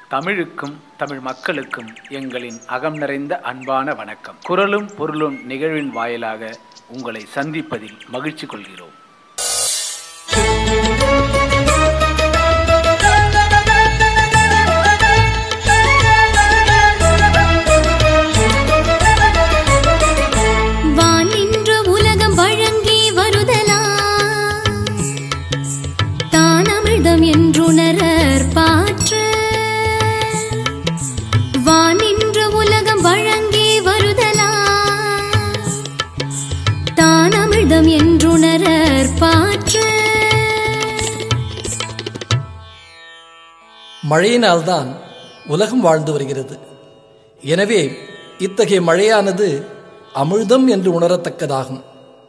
தமிழுக்கும் தமிழ் மக்களுக்கும் எங்களின் அகம் நிறைந்த அன்பான வணக்கம் குரலும் பொருளும் நிகழ்வின் வாயிலாக உங்களை சந்திப்பதில் மகிழ்ச்சி கொள்கிறோம் வான் நின்ற உலகம் வழங்கி வருதலா தானமிழ்தம் என்றுணரற் பாற்று வான் நின்ற உலகம் வழங்கி வருதலா தானமிழ்தம் என்றுணரற் பாற்று மழையினால்தான் உலகம் வாழ்ந்து வருகிறது எனவே இத்தகைய மழையானது அமிழ்தம் என்று உணரத்தக்கதாகும்